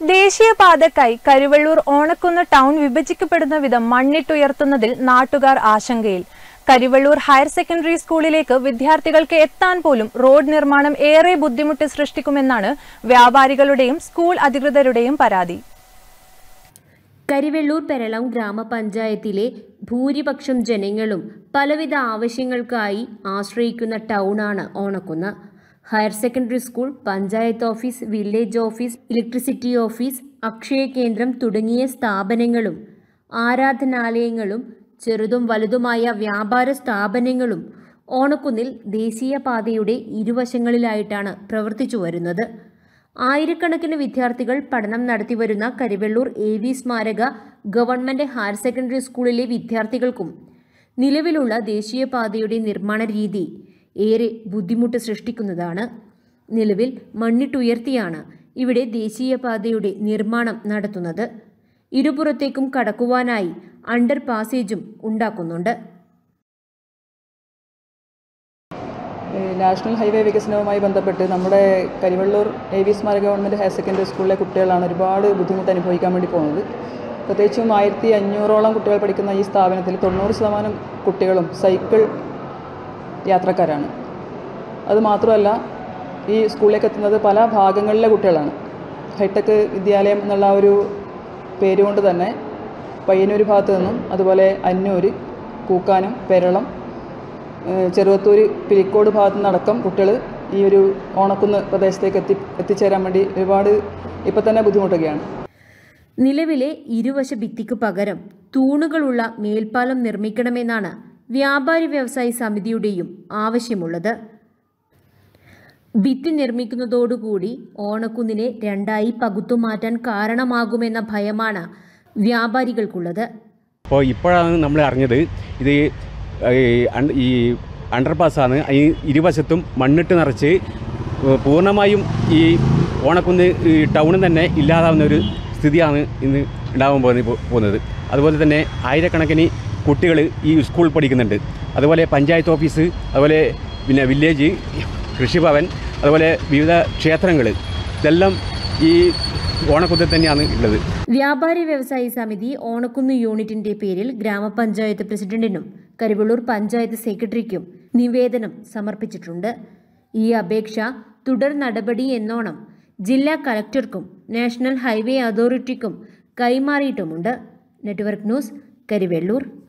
ദേശീയപാതക്കായി Karuvallur Onakkunnu town വിഭജിക്കപ്പെടുന്ന വിധം മണ്ണിട്ടുയർത്തുന്നതിൽ നാട്ടുകാർ ആശങ്കയിൽ കരിവള്ളൂർ ഹയർ സെക്കൻഡറി സ്കൂളിലേക്ക് വിദ്യാർത്ഥികൾക്ക് എത്താൻ പോലും റോഡ് നിർമ്മാണം ഏറെ ബുദ്ധിമുട്ട് സൃഷ്ടിക്കുമെന്നാണ് വ്യാപാരികളുടെയും സ്കൂൾ അധികൃതരുടെയും പരാതി കരിവെള്ളൂർ പെരളം ഗ്രാമപഞ്ചായത്തിലെ ഭൂരിപക്ഷം ജനങ്ങളും പലവിധ ആവശ്യങ്ങൾക്കായി ആശ്രയിക്കുന്ന ടൗണാണ് Onakkunnu higher secondary school panchayat office village office electricity office Akshaya കേന്ദ്രം തുടങ്ങിയ സ്ഥാപനങ്ങളും ആരാധനാലയങ്ങളും ചെറുതും വലുതുമായ വ്യാപാര സ്ഥാപനങ്ങളും ഓണക്കുന്നിൽ ദേശീയപാതയുടെ ഇരുവശങ്ങളിലായിട്ടാണ് പ്രവർത്തിച്ചു വരുന്നത് ആയിരക്കണക്കിന് വിദ്യാർത്ഥികൾ പഠനം നടത്തിവരുന്ന Karivellur A V Smaraka government higher secondary സ്കൂളിലെ വിദ്യാർത്ഥികൾക്കും നിലവിലുള്ള ദേശീയപാതയുടെ നിർമ്മാണ രീതി ഏറെ ബുദ്ധിമുട്ട് സൃഷ്ടിക്കുന്നതാണ് നിലവിൽ മണ്ണിട്ടുയർത്തിയാണ് ഇവിടെ ദേശീയപാതയുടെ നിർമ്മാണം നടത്തുന്നത് ഇരുപുറത്തേക്കും കടക്കുവാനായി അണ്ടർ പാസേജും ഉണ്ടാക്കുന്നുണ്ട് ഈ നാഷണൽ ഹൈവേ വികസനവുമായി ബന്ധപ്പെട്ട് നമ്മുടെ Karivallur A V Smaraka government higher secondary സ്കൂളിലെ കുട്ടികളാണ് ഒരുപാട് ബുദ്ധിമുട്ട് അനുഭവിക്കാൻ വേണ്ടി പോകുന്നത് പ്രത്യേകിച്ചും ആയിരത്തി അഞ്ഞൂറോളം കുട്ടികൾ പഠിക്കുന്ന ഈ സ്ഥാപനത്തിൽ തൊണ്ണൂറ് ശതമാനം കുട്ടികളും സൈക്കിൾ യാത്രക്കാരാണ് അതുമാത്രമല്ല ഈ സ്കൂളിലേക്ക് എത്തുന്നത് പല ഭാഗങ്ങളിലെ കുട്ടികളാണ് ഹൈടെക് വിദ്യാലയം എന്നുള്ള ആ ഒരു പേരുകൊണ്ട് തന്നെ പയ്യന്നൂർ ഭാഗത്ത് നിന്നും അതുപോലെ അന്നൂർ കൂക്കാനം പെരളം ഏഹ് ചെറുവത്തൂർ പിലിക്കോട് ഭാഗത്തു നിന്നടക്കം കുട്ടികൾ ഈ ഒരു ഓണക്കുന്ന് പ്രദേശത്തേക്ക് എത്തി എത്തിച്ചേരാൻ വേണ്ടി ഒരുപാട് ഇപ്പം തന്നെ ബുദ്ധിമുട്ടുകയാണ് നിലവിലെ ഇരുവശ ഭിത്തിക്ക് പകരം തൂണുകളുള്ള മേൽപ്പാലം നിർമ്മിക്കണമെന്നാണ് വ്യാപാരി വ്യവസായി സമിതിയുടെയും ആവശ്യമുള്ളത് ഭിത്തി നിർമ്മിക്കുന്നതോടുകൂടി ഓണക്കുന്നിനെ രണ്ടായി പകുത്തുമാറ്റാൻ കാരണമാകുമെന്ന ഭയമാണ് വ്യാപാരികൾക്കുള്ളത് അപ്പോൾ ഇപ്പോഴാണ് നമ്മൾ അറിഞ്ഞത് ഇത് ഈ അൺ- ഈ അണ്ടർപാസ്സാണ് ഈ ഇരുവശത്തും മണ്ണിട്ട് നിറച്ച് പൂർണ്ണമായും ഈ ഓണക്കുന്ന് ഈ ടൗണിൽ തന്നെ ഇല്ലാതാവുന്ന ഒരു സ്ഥിതിയാണ് ഇന്ന് ഉണ്ടാകാൻ പോകുന്നത് പോ- പോകുന്നത് അതുപോലെ തന്നെ ആയിരക്കണക്കിന് കുട്ടികൾ ഈ സ്കൂൾ പഠിക്കുന്നുണ്ട് അതുപോലെ പഞ്ചായത്ത് ഓഫീസ് അതുപോലെ പിന്നെ വില്ലേജ് കൃഷിഭവൻ അതുപോലെ വിവിധ ക്ഷേത്രങ്ങൾ ഇതെല്ലാം ഈ ഓണക്കുന്നിൽ തന്നെയാണ് ഉള്ളത് വ്യാപാരി വ്യവസായി സമിതി ഓണക്കുന്ന് യൂണിറ്റിന്റെ പേരിൽ ഗ്രാമപഞ്ചായത്ത് പ്രസിഡന്റിനും കരുവള്ളൂർ പഞ്ചായത്ത് സെക്രട്ടറിക്കും നിവേദനം സമർപ്പിച്ചിട്ടുണ്ട് ഈ അപേക്ഷ തുടർ നടപടി എന്നോണം ജില്ലാ കലക്ടർക്കും നാഷണൽ ഹൈവേ അതോറിറ്റിക്കും കൈമാറിയിട്ടുമുണ്ട് നെറ്റ്വർക്ക് ന്യൂസ് കരിവെള്ളൂർ